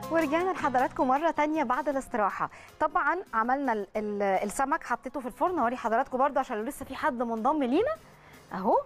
ورجعنا لحضراتكم مرة تانية بعد الاستراحة طبعا عملنا ال- ال- السمك حطيته في الفرن هوري حضراتكم برضه عشان لو لسه في حد منضم لينا اهو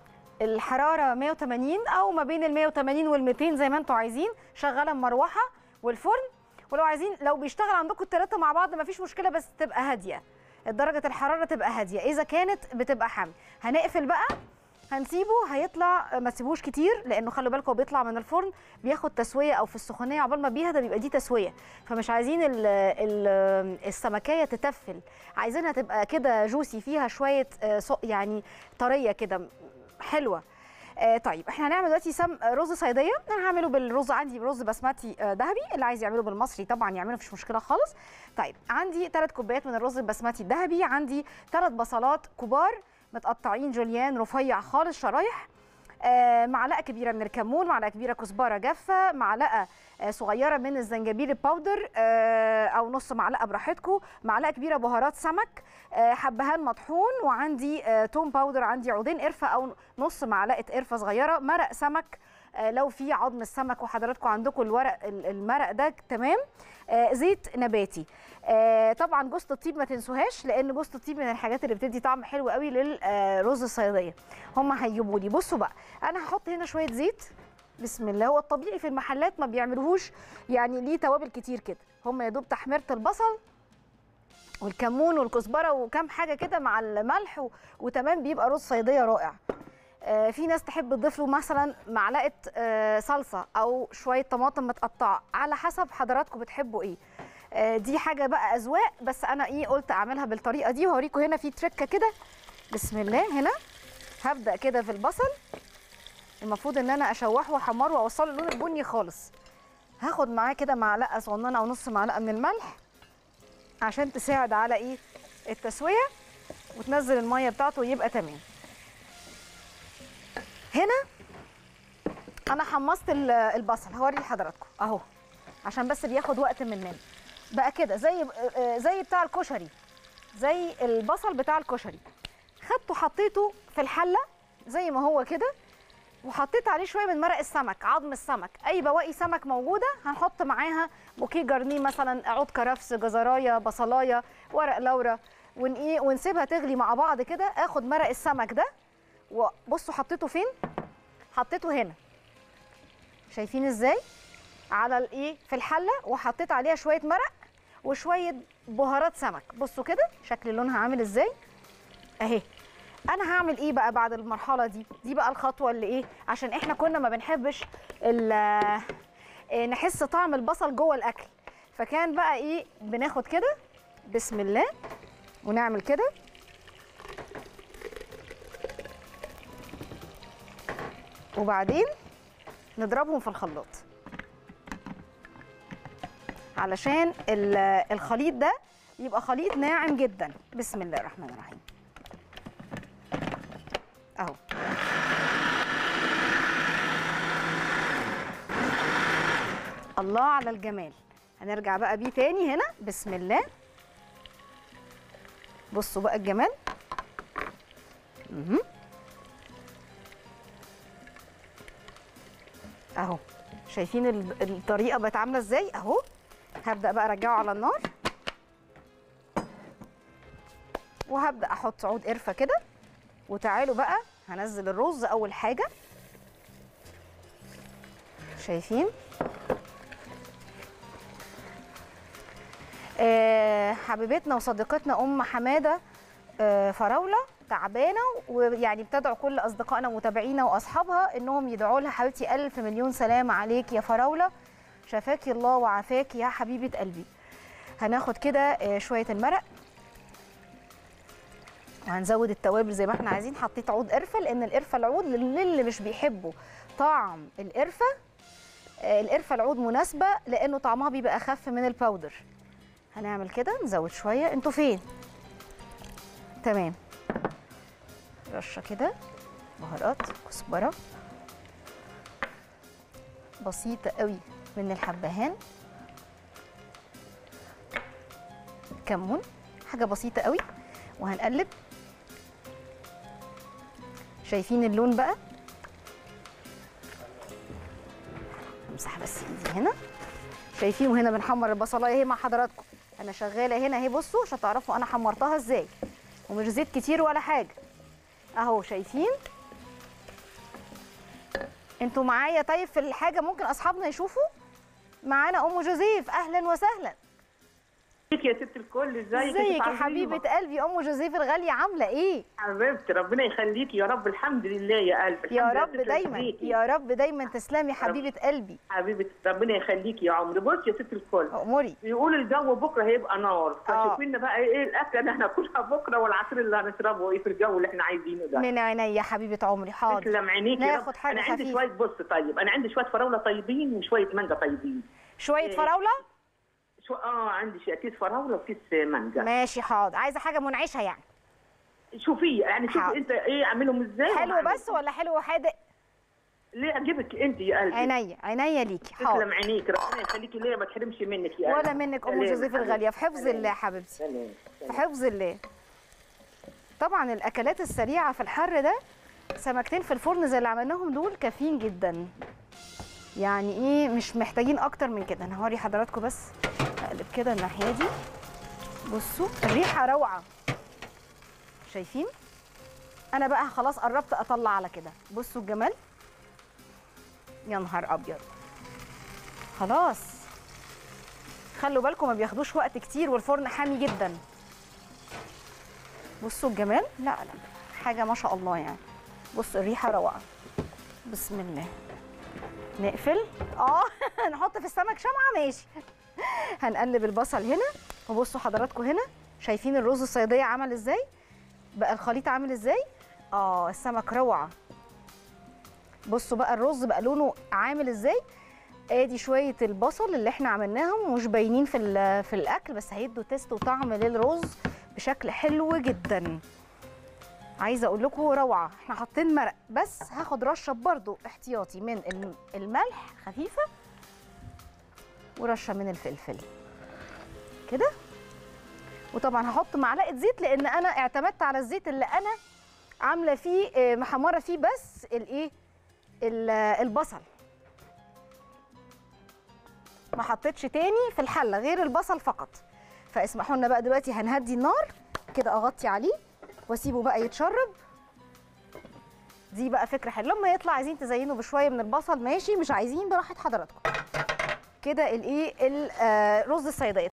الحرارة 180 او ما بين ال 180 وال 200 زي ما انتم عايزين شغالة المروحة والفرن ولو عايزين لو بيشتغل عندكم الثلاثة مع بعض مفيش مشكلة بس تبقى هادية درجة الحرارة تبقى هادية إذا كانت بتبقى حامي هنقفل بقى هنسيبه هيطلع ما تسيبوش كتير لانه خلوا بالكم هو بيطلع من الفرن بياخد تسويه او في السخونيه عقبال ما بيهدى بيبقى دي تسويه فمش عايزين ال ال السمكيه تتفل عايزينها تبقى كده جوسي فيها شويه آه، ص- يعني طريه كده حلوه آه طيب احنا هنعمل دلوقتي سم رز صيديه انا هعمله بالرز عندي رز بسمتي آه، ذهبي اللي عايز يعمله بالمصري طبعا يعمله مفيش مشكله خالص طيب عندي ثلاث كوبايات من الرز البسمتي الذهبي عندي ثلاث بصلات كبار متقطعين جوليان رفيع خالص شرايح آه، معلقه كبيره من الكمون معلقه كبيره كزبره جافه معلقه آه، صغيره من الزنجبيل الباودر آه، او نص معلقه براحتكم معلقه كبيره بهارات سمك آه، حبهان مطحون وعندي آه، توم باودر عندي عودين قرفه او نص معلقه قرفه صغيره مرق سمك آه، لو في عظم السمك وحضراتكم عندكم الورق ال- المرق ده تمام آه، زيت نباتي آه، طبعا جوز الطيب ما تنسوهاش لان جوز الطيب من الحاجات اللي بتدي طعم حلو قوي للرز الصياديه هم هيجيبوا لي بصوا بقى انا هحط هنا شويه زيت بسم الله هو الطبيعي في المحلات ما بيعملوهوش يعني ليه توابل كتير كده هم يا دوب تحميره البصل والكمون والكزبره وكام حاجه كده مع الملح و... وتمام بيبقى رز صياديه رائع آه، في ناس تحب تضيف له مثلا معلقه آه، صلصه او شويه طماطم متقطعه على حسب حضراتكم بتحبوا ايه آه، دي حاجه بقى اذواق بس انا ايه قلت اعملها بالطريقه دي وهوريكم هنا في تركه كده بسم الله هنا هبدا كده في البصل المفروض ان انا اشوحه واحمره واوصله اللون البني خالص هاخد معاه كده معلقه صغننه او نص معلقه من الملح عشان تساعد على ايه التسويه وتنزل الميه بتاعته ويبقى تمام هنا انا حمصت ال- البصل هوري لحضراتكم اهو عشان بس بياخد وقت مننا بقى كده زي آه، زي بتاع الكشري زي البصل بتاع الكشري خدته حطيته في الحله زي ما هو كده وحطيت عليه شويه من مرق السمك عظم السمك اي بواقي سمك موجوده هنحط معاها بوكيه جرنيه مثلا عود كرفس جزرايه بصلايه ورق لورا ون ايه ونسيبها تغلي مع بعض كده اخد مرق السمك ده وبصوا حطيته فين حطيته هنا شايفين ازاي على الايه في الحله وحطيت عليها شويه مرق وشويه بهارات سمك بصوا كده شكل لونها عامل ازاي اهي انا هعمل ايه بقى بعد المرحله دي دي بقى الخطوه اللي ايه عشان احنا كنا ما بنحبش ال- آه، نحس طعم البصل جوه الاكل فكان بقى ايه بناخد كده بسم الله ونعمل كده وبعدين نضربهم في الخلاط علشان ال- الخليط ده يبقى خليط ناعم جدا بسم الله الرحمن الرحيم اهو الله على الجمال هنرجع بقى بيه تاني هنا بسم الله بصوا بقى الجمال مهم. اهو شايفين ال- الطريقه بقت عامله ازاي اهو هبدا بقى ارجعه على النار وهبدا احط عود قرفه كده وتعالوا بقى هنزل الرز اول حاجه شايفين آه حبيبتنا وصديقتنا ام حماده آه فراوله تعبانه ويعني بتدعو كل اصدقائنا ومتابعينا واصحابها انهم يدعوا لها حبيبتي الف مليون سلام عليك يا فراوله شفاكي الله وعافاكي يا حبيبه قلبي هناخد كده آه شويه المرق وهنزود التوابل زي ما احنا عايزين حطيت عود قرفه لان القرفه العود للي مش بيحبوا طعم القرفه آه، القرفه العود مناسبه لانه طعمها بيبقى اخف من الباودر هنعمل كده نزود شويه انتوا فين تمام رشه كده بهارات كزبره بسيطه قوي من الحبهان كمون حاجه بسيطه قوي وهنقلب شايفين اللون بقى امسح بس ايدي هنا شايفين وهنا بنحمر البصلايه اهي مع حضراتكم انا شغاله هنا اهي بصوا عشان تعرفوا انا حمرتها ازاي ومش زيت كتير ولا حاجه اهو شايفين انتوا معايا طيب في الحاجه ممكن اصحابنا يشوفوا معانا ام جوزيف اهلا وسهلا ازيك يا ست الكل ازيك ازيك يا حبيبه قلبي ام جوزيف الغاليه عامله ايه حبيبتي ربنا يخليكي يا رب الحمد لله يا قلبي يا الحمد رب لله دايما تخليكي. يا رب دايما تسلمي حبيبه قلبي حبيبه ربنا يخليكي يا عمري بص يا ست الكل اموري بيقول الجو بكره هيبقى نار آه. فشوفي لنا بقى ايه الاكله اللي هناكلها بكره والعصير اللي هنشربه ايه في الجو اللي احنا عايزينه ده من عينيا حبيبه عمري حاضر تسلم عينيكي يا رب. ناخد حاجة انا عندي خفيفة. شويه بص طيب انا عندي شويه فراوله طيبين وشويه مانجا طيبين شويه إيه. فراوله شو اه عندي شويه كيس فراوله وكيس مانجا ماشي حاضر عايزه حاجه منعشه يعني شوفي يعني حاضر. شوفي انت ايه اعملهم ازاي حلو وأعمل- بس ولا حلو وحادق ليه اعجبك انت يا قلبي عينيا عينيا ليكي حاضر تسلم عينيك ربنا يخليكي ليا ما تحرمش منك يا ولا قلبي. منك ام سلام جوزيف حبيبتي. الغاليه في حفظ سلام. الله يا حبيبتي سلام في حفظ الله طبعا الاكلات السريعه في الحر ده سمكتين في الفرن زي اللي عملناهم دول كافيين جدا يعني ايه مش محتاجين اكتر من كده انا هوري حضراتكم بس اقلب كده الناحيه دي بصوا الريحه روعه شايفين انا بقى خلاص قربت اطلع على كده بصوا الجمال يا نهار ابيض خلاص خلوا بالكم ما بياخدوش وقت كتير والفرن حامي جدا بصوا الجمال لا لا حاجه ما شاء الله يعني بصوا الريحه روعه بسم الله نقفل اه نحط في السمك شمعه ماشي هنقلب البصل هنا وبصوا حضراتكم هنا شايفين الرز الصياديه عمل ازاي بقى الخليط عامل ازاي اه السمك روعه بصوا بقى الرز بقى لونه عامل ازاي ادي شويه البصل اللي احنا عملناهم مش باينين في ال- في الاكل بس هيدوا تيست وطعم للرز بشكل حلو جدا عايزه اقول لكم روعه احنا حاطين مرق بس هاخد رشه برضو احتياطي من الم- الملح خفيفه ورشه من الفلفل كده وطبعا هحط معلقه زيت لان انا اعتمدت على الزيت اللي انا عامله فيه آه، محمره فيه بس الايه ال- البصل ما حطيتش تاني في الحله غير البصل فقط فاسمحوا لنا بقى دلوقتي هنهدي النار كده اغطي عليه واسيبه بقى يتشرب دي بقى فكره حلوه لما يطلع عايزين تزينوا بشويه من البصل ماشي مش عايزين براحه حضراتكم كده الايه الرز الصياديه